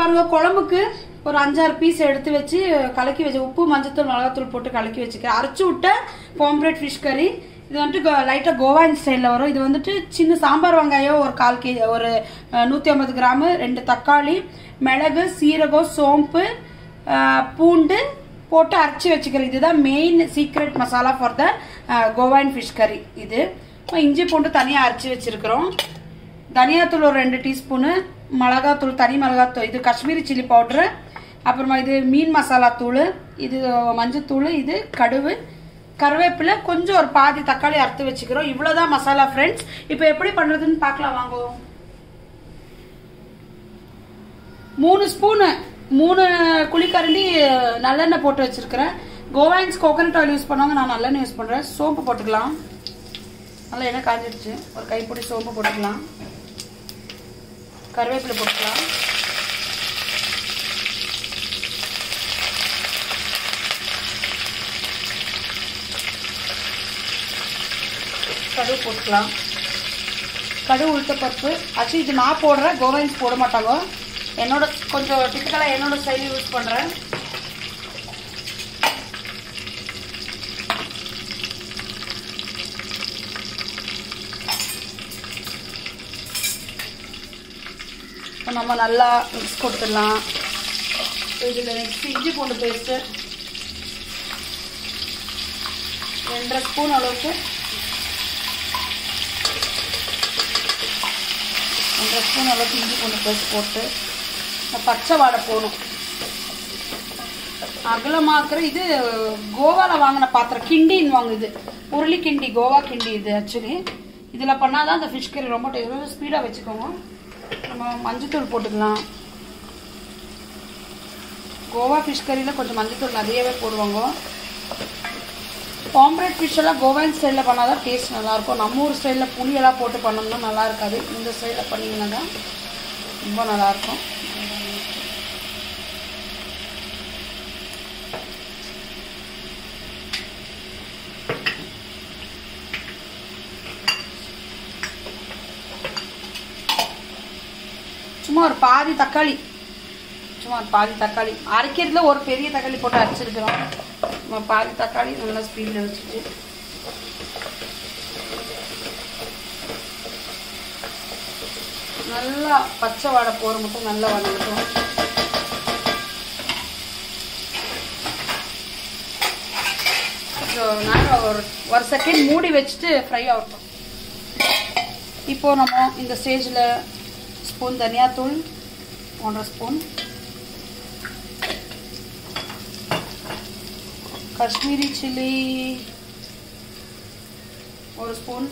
பாருங்க குழம்புக்கு ஒரு அஞ்சாறு பீஸ் எடுத்து வச்சு கலக்கி வச்சு உப்பு மஞ்சத்தூள் மிளகாத்தூள் போட்டு கலக்கி வச்சுக்கிறேன் அரைச்சி விட்ட பாம்ப்ளேட் ஃபிஷ் கறி இது வந்துட்டு லைட்டாக கோவாயின் ஸ்டைலில் வரும் இது வந்துட்டு சின்ன சாம்பார் வெங்காயம் ஒரு கால் கேஜி ஒரு நூற்றி ஐம்பது கிராமு ரெண்டு தக்காளி மிளகு சீரகம் சோம்பு அஹ், பூண்டு போட்டு அரைச்சி வச்சுக்கிறேன் இதுதான் main secret masala for the கோவாயின் ஃபிஷ் கறி இது இஞ்சி பூண்டு தனியாக அரைச்சி வச்சிருக்கிறோம் தனியாத்தூள் ஒரு ரெண்டு டீஸ்பூனு மிளகாத்தூள் தனி மிளகாத்தூள் இது காஷ்மீரி சில்லி பவுட்ரு அப்புறமா இது மீன் மசாலா தூள் இது மஞ்சத்தூள் இது கடுகு கருவேப்பிலை கொஞ்சம் ஒரு பாதி தக்காளி அறுத்து வச்சுக்கிறோம் இவ்வளோதான் மசாலா ஃப்ரெண்ட்ஸ் இப்போ எப்படி பண்ணுறதுன்னு பார்க்கலாம் வாங்க மூணு ஸ்பூனு மூணு குழிக்கரண்டி நல்லெண்ணெய் போட்டு வச்சிருக்கிறேன் கோவாயின்ஸ் கோகனட் ஆயில் யூஸ் பண்ணுவாங்க நான் நல்லெண்ணெய் யூஸ் பண்ணுறேன் சோம்பு போட்டுக்கலாம் நல்லா எண்ணெய் காஞ்சிடுச்சு ஒரு கைப்பிடி சோம்பு போட்டுக்கலாம் கருவேப்பிலை போட்டுக்கலாம் கடுகு போட்டுக்கலாம் கடுகு உளுத்த பருப்பு ஆக்சுவலி இது நான் போடுறேன் கோவைன்ஸ் போட மாட்டாங்க என்னோட கொஞ்சம் டிப்பிக்கலாக என்னோட ஸ்டைல் யூஸ் பண்ணுறேன் இப்போ நம்ம நல்லா மிக்ஸ் கொடுத்துடலாம் இதில் நெக்ஸ்ட் இஞ்சி பூண்டு பேஸ்ட்டு ரெண்டரை ஸ்பூன் அளவுக்கு ரெண்டரை ஸ்பூன் அளவுக்கு இஞ்சி பூண்டு பேஸ்ட் போட்டு இந்த பச்சை வாடை போகணும் அகலமாக்குற இது கோவாவில் வாங்கின பாத்திரம் கிண்டின்னு வாங்க இது உருளி கிண்டி கோவா கிண்டி இது ஆக்சுவலி இதில் பண்ணால் தான் அந்த ஃபிஷ் கறி ரொம்ப டேஸ்ட் ஸ்பீடாக வச்சுக்கோங்க நம்ம மஞ்சத்தூள் போட்டுக்கலாம் கோவா ஃபிஷ் கறியில் கொஞ்சம் மஞ்சத்தூள் நிறையவே போடுவாங்க பாம்ப்ரேட் ஃபிஷ் எல்லாம் கோவான் ஸ்டைலில் பண்ணால் தான் டேஸ்ட் நல்லாயிருக்கும் நம்ம ஊர் ஸ்டைலில் புளியெல்லாம் போட்டு பண்ணோம்னா நல்லா இருக்காது இந்த ஸ்டைலில் பண்ணிங்கன்னா தான் ரொம்ப நல்லாயிருக்கும் சும்மா ஒரு பாதி தக்காளி சும்மா ஒரு பாதி தக்காளி அரைக்கிறதுல ஒரு பெரிய தக்காளி போட்டு அரைச்சிருக்கிறோம் நம்ம பாதி தக்காளி நல்லா ஸ்பீடில் வச்சுட்டு நல்லா பச்சை வாடை போகிற மட்டும் நல்லா வதங்கட்டும் கொஞ்சம் நேரம் ஒரு ஒரு செகண்ட் மூடி வச்சுட்டு ஃப்ரை ஆகட்டும் இப்போ நம்ம இந்த ஸ்டேஜில் ஸ்பூன் தனியாத்தூள் ஒன்றரை ஸ்பூன் காஷ்மீரி சில்லி ஒரு ஸ்பூன்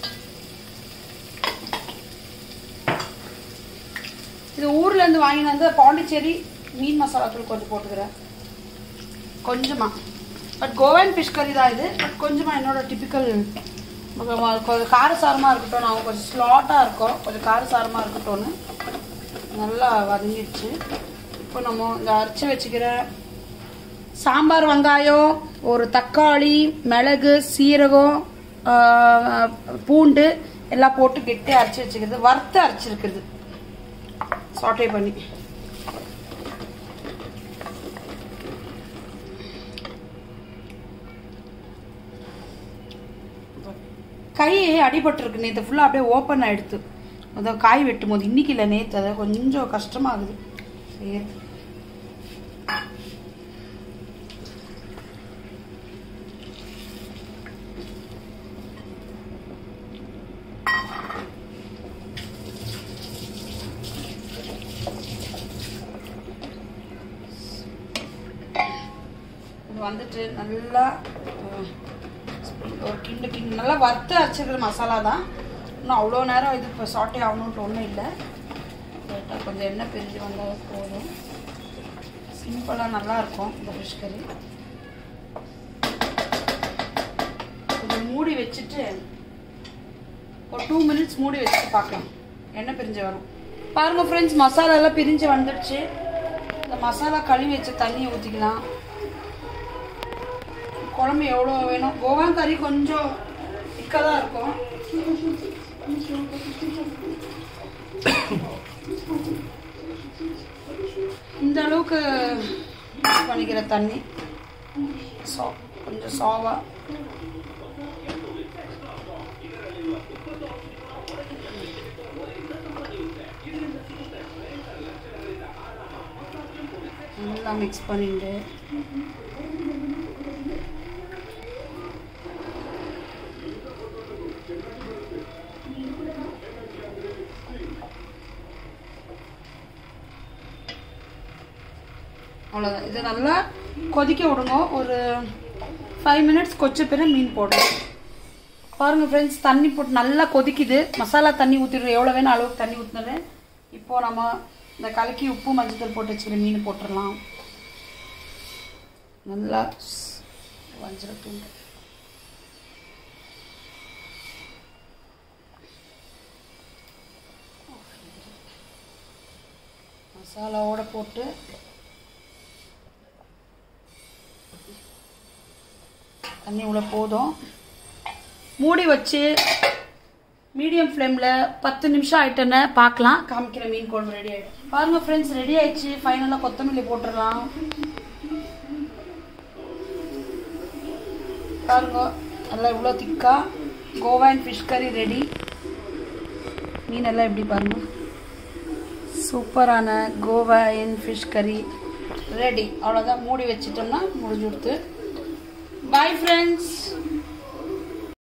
இது ஊர்லேருந்து வாங்கின வந்து பாண்டிச்சேரி மீன் மசாலா தூள் கொஞ்சம் போட்டுக்கிறேன் கொஞ்சமாக பட் கோவன் ஃபிஷ் கறி தான் இது பட் கொஞ்சமாக என்னோட டிப்பிக்கல் கொஞ்சம் காரசாரமாக இருக்கட்டும் நான் கொஞ்சம் ஸ்லாட்டாக இருக்கும் கொஞ்சம் காரசாரமாக இருக்கட்டும்னு நல்லா வதங்கிடுச்சு இப்போ நம்ம இந்த அரைச்சி வச்சுக்கிற சாம்பார் வெங்காயம் ஒரு தக்காளி மிளகு சீரகம் ஆஹ், பூண்டு எல்லாம் போட்டு கெட்டி அரைச்சி வச்சுக்கிறது வறுத்து அரைச்சிருக்கிறது சாட்டே பண்ணி கை அடிபட்டிருக்கு நேற்று ஃபுல்லாக அப்படியே ஓப்பன் ஆகிடுது அதான் காய் வெட்டும் போது இன்னைக்கு இல்லை நேற்று அதை கொஞ்சம் கஷ்டமாகுது சரி இது வந்துட்டு நல்லா அஹ், ஒரு கிண்டு கிண்டு நல்லா வறுத்து அரைச்சிருக்கிற மசாலா தான் இன்னும் அவ்வளோ நேரம் இது இப்போ சாட்டே ஆகணுன்ட்டு ஒன்றும் இல்லை லைட்டாக கொஞ்சம் எண்ணெய் பிரிஞ்சு வந்தால் போதும் சிம்பிளாக நல்லா இருக்கும் இந்த ஃபிஷ் கறி கொஞ்சம் மூடி வச்சுட்டு ஒரு டூ மினிட்ஸ் மூடி வச்சுட்டு பார்க்கலாம் எண்ணெய் பிரிஞ்சு வரும் பாருங்க ஃப்ரெண்ட்ஸ் மசாலா எல்லாம் பிரிஞ்சு வந்துடுச்சு இந்த மசாலா கழுவி வச்ச தண்ணியை ஊற்றிக்கலாம் குழம்பு எவ்வளோ வேணும் கோவா கறி கொஞ்சம் திக்காக தான் இருக்கும் இந்த அளவுக்கு மிக்ஸ் பண்ணிக்கிற தண்ணி சா கொஞ்சம் சாவா நல்லா மிக்ஸ் பண்ணிட்டு அவ்வளோதான் இது நல்லா கொதிக்க விடுங்க ஒரு ஃபைவ் மினிட்ஸ் கொச்ச பிறகு மீன் போடுறோம் பாருங்கள் ஃப்ரெண்ட்ஸ் தண்ணி போட்டு நல்லா கொதிக்குது மசாலா தண்ணி ஊற்றிடுறோம் எவ்வளோ வேணும் அளவுக்கு தண்ணி ஊற்றினது இப்போது நம்ம இந்த கலக்கி உப்பு மஞ்சத்தூள் போட்டு வச்சுக்கிற மீன் போட்டுடலாம் நல்லா வஞ்சிர தூண்டு மசாலாவோட போட்டு தண்ணி இவ்வளோ போதும் மூடி வச்சு மீடியம் ஃப்ளேமில் பத்து நிமிஷம் ஆயிட்டேன்னு பார்க்கலாம் காமிக்கிற மீன் குழம்பு ரெடி ஆகிடும் பாருங்கள் ஃப்ரெண்ட்ஸ் ரெடி ஆயிடுச்சு ஃபைனலாக கொத்தமல்லி போட்டுடலாம் பாருங்க நல்லா இவ்வளோ திக்கா கோவான் ஃபிஷ் கறி ரெடி மீன் எல்லாம் எப்படி பாருங்க சூப்பரான கோவாயின் ஃபிஷ் கறி ரெடி அவ்வளோதான் மூடி வச்சிட்டோம்னா முடிஞ்சு கொடுத்து பாய் ஃப்ரெண்ட்ஸ்